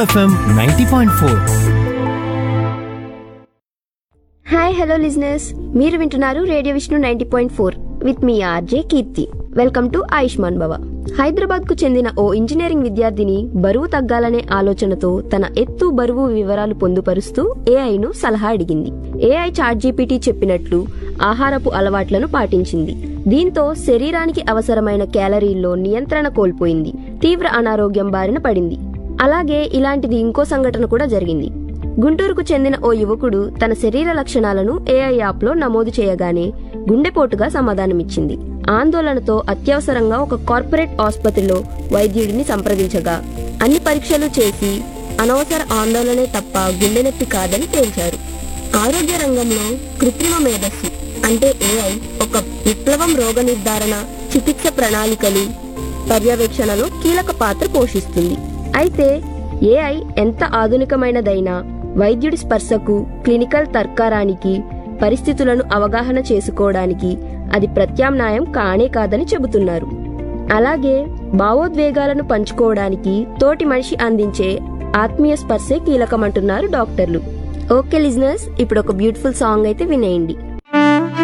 FM ninety point four hi hello listeners మీరు వింటున్నారు radio Vishnu ninety point four with మీ RJ Keerthi welcome to Ayushman Bhava Hyderabad కు చెందిన ఓ ఇంజనీరింగ్ విద్యార్థిని బరువు తగ్గాలనే ఆలోచనతో తన ఎత్తు బరువు వివరాలు పొందుపరుస్తూ ఏఐను సలహా అడిగింది ఏఐ చాట్ జీపీటీ చెప్పినట్లు ఆహారపు అలవాట్లను పాటించింది దీంతో శరీరానికి అవసరమైన క్యాలరీల్లో నియంత్రణ కోల్పోయింది తీవ్ర అనారోగ్యం బారిన పడింది అలాగే ఇలాంటిది ఇంకో సంఘటన కూడా జరిగింది గుంటూరుకు చెందిన ఓ యువకుడు తన శరీర లక్షణాలను ఏఐ యాప్లో నమోదు చేయగానే గుండెపోటుగా సమాధానమిచ్చింది ఆందోళనతో అత్యవసరంగా ఒక కార్పొరేట్ ఆసుపత్రిలో వైద్యుడిని సంప్రదించగా అన్ని పరీక్షలు చేసి అనవసర ఆందోళనే తప్ప గుండె నొప్పి కాదని తేల్చారు ఆరోగ్య రంగంలో కృత్రిమ మేధస్సు అంటే ఏఐ ఒక విప్లవం రోగ నిర్ధారణ చికిత్స ప్రణాళికలు పర్యవేక్షణలో కీలక పాత్ర పోషిస్తుంది అయితే ఏఐ ఎంత ఆధునికమైనదైనా వైద్యుడి స్పర్శకు క్లినికల్ తర్కారానికి పరిస్థితులను అవగాహన చేసుకోవడానికి అది ప్రత్యామ్నాయం కానే కాదని చెబుతున్నారు అలాగే భావోద్వేగాలను పంచుకోవడానికి తోటి మనిషి అందించే ఆత్మీయ స్పర్శే కీలకమంటున్నారు డాక్టర్లు ఓకే లిజినర్స్ ఇప్పుడు ఒక బ్యూటిఫుల్ సాంగ్ అయితే వినేయండి